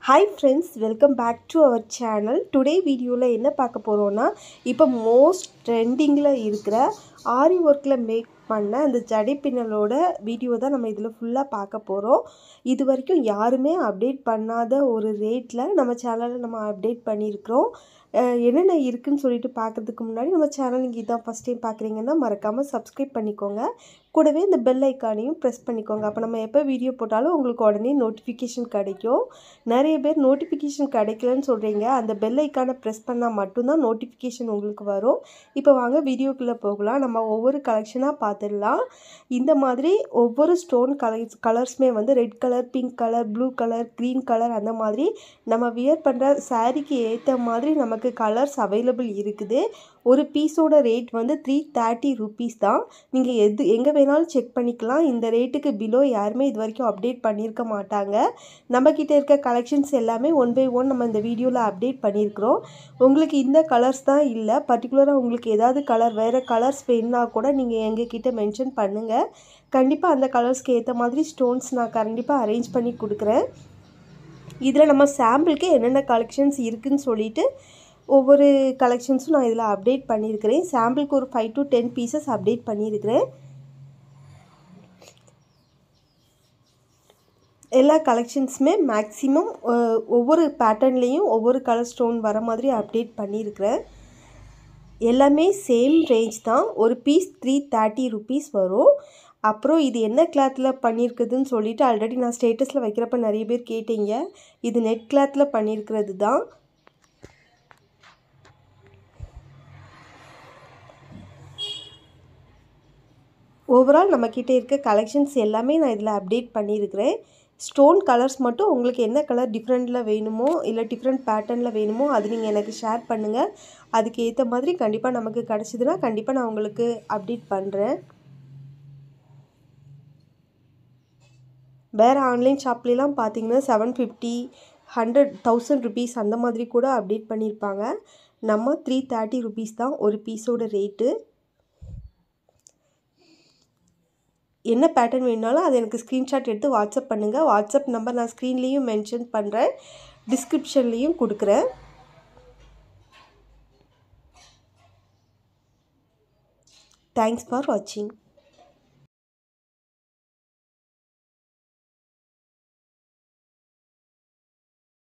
hi friends welcome back to our channel today வீடியோவில் என்ன பார்க்க போகிறோன்னா இப்போ மோஸ்ட் ட்ரெண்டிங்கில் இருக்கிற ஆரி ஒர்க்கில் மேக் பண்ண அந்த ஜடை பின்னலோட வீடியோ தான் நம்ம இதில் ஃபுல்லாக பார்க்க போகிறோம் இது வரைக்கும் யாருமே அப்டேட் பண்ணாத ஒரு ரேட்டில் நம்ம சேனலில் நம்ம அப்டேட் பண்ணியிருக்கிறோம் அஹ் என்னென்ன இருக்குன்னு சொல்லிட்டு பார்க்குறதுக்கு முன்னாடி நம்ம சேனல் நீங்கள் இதான் ஃபஸ்ட் டைம் பார்க்குறீங்கன்னா மறக்காமல் சப்ஸ்கிரைப் பண்ணிக்கோங்க கூடவே இந்த பெல் ஐக்கானையும் ப்ரெஸ் பண்ணிக்கோங்க அப்போ நம்ம எப்போ வீடியோ போட்டாலும் உங்களுக்கு உடனே நோட்டிஃபிகேஷன் கிடைக்கும் நிறைய பேர் நோட்டிஃபிகேஷன் கிடைக்கலன்னு சொல்கிறீங்க அந்த பெல் ஐக்கானை ப்ரெஸ் பண்ணால் மட்டும்தான் நோட்டிஃபிகேஷன் உங்களுக்கு வரும் இப்போ வாங்க வீடியோக்குள்ளே போகலாம் நம்ம ஒவ்வொரு கலெக்ஷனாக பார்த்துடலாம் இந்த மாதிரி ஒவ்வொரு ஸ்டோன் கலர்ஸ் கலர்ஸுமே வந்து red colour pink colour blue colour green colour அந்த மாதிரி நம்ம வியர் பண்ணுற சாரீக்கு ஏற்ற மாதிரி நமக்கு கலர்ஸ் அவைலபிள் இருக்குது ஒரு பீஸோட ரேட் வந்து த்ரீ தேர்ட்டி ருபீஸ் தான் நீங்கள் எது எங்கே வேணாலும் செக் பண்ணிக்கலாம் இந்த ரேட்டுக்கு பிலோ யாருமே இது வரைக்கும் அப்டேட் பண்ணியிருக்க மாட்டாங்க நம்மக்கிட்ட இருக்க கலெக்ஷன்ஸ் எல்லாமே ஒன் பை ஒன் நம்ம இந்த வீடியோவில் அப்டேட் பண்ணியிருக்கிறோம் உங்களுக்கு இந்த கலர்ஸ் தான் இல்லை பர்டிகுலராக உங்களுக்கு ஏதாவது கலர் வேறு கலர்ஸ் வேணுன்னா கூட நீங்கள் எங்ககிட்ட மென்ஷன் பண்ணுங்கள் கண்டிப்பாக அந்த கலர்ஸ்க்கு ஏற்ற மாதிரி ஸ்டோன்ஸ் நான் கண்டிப்பாக அரேஞ்ச் பண்ணி கொடுக்குறேன் இதில் நம்ம சாம்பிளுக்கு என்னென்ன கலெக்ஷன்ஸ் இருக்குதுன்னு சொல்லிட்டு ஒவ்வொரு கலெக்ஷன்ஸும் நான் இதில் அப்டேட் பண்ணியிருக்கிறேன் சாம்பிளுக்கு ஒரு five to ten pieces update பண்ணியிருக்கிறேன் எல்லா கலெக்ஷன்ஸுமே மேக்ஸிமம் ஒவ்வொரு பேட்டர்ன்லேயும் ஒவ்வொரு கலர் ஸ்டோன் வர மாதிரி அப்டேட் பண்ணியிருக்கிறேன் எல்லாமே சேம் ரேஞ்ச் தான் ஒரு பீஸ் த்ரீ தேர்ட்டி ருபீஸ் வரும் அப்புறம் இது என்ன கிளாத்தில் பண்ணியிருக்குதுன்னு சொல்லிட்டு ஆல்ரெடி நான் ஸ்டேட்டஸில் வைக்கிறப்ப நிறைய பேர் கேட்டீங்க இது நெட் கிளாத்தில் பண்ணியிருக்கிறது தான் ஓவரால் நம்மக்கிட்ட இருக்க கலெக்ஷன்ஸ் எல்லாமே நான் இதில் அப்டேட் பண்ணியிருக்கிறேன் ஸ்டோன் கலர்ஸ் மட்டும் உங்களுக்கு என்ன கலர் டிஃப்ரெண்ட்டில் வேணுமோ இல்லை டிஃப்ரெண்ட் பேட்டர்னில் வேணுமோ அது நீங்கள் எனக்கு ஷேர் பண்ணுங்கள் அதுக்கு ஏற்ற மாதிரி கண்டிப்பாக நமக்கு கிடச்சிதுன்னா கண்டிப்பாக நான் உங்களுக்கு அப்டேட் பண்ணுறேன் வேறு ஆன்லைன் ஷாப்லாம் பார்த்தீங்கன்னா seven fifty hundred thousand rupees அந்த மாதிரி கூட அப்டேட் பண்ணியிருப்பாங்க நம்ம த்ரீ தேர்ட்டி ருபீஸ் தான் ஒரு பீஸோட ரேட்டு என்ன பேட்டர்ன் வேணுனாலும் அதை எனக்கு ஸ்க்ரீன்ஷாட் எடுத்து வாட்ஸ்அப் பண்ணுங்கள் வாட்ஸ்அப் நம்பர் நான் ஸ்க்ரீன்லேயும் மென்ஷன் பண்ணுறேன் டிஸ்கிரிப்ஷன்லேயும் கொடுக்குறேன் தேங்க்ஸ் ஃபார் வாட்சிங்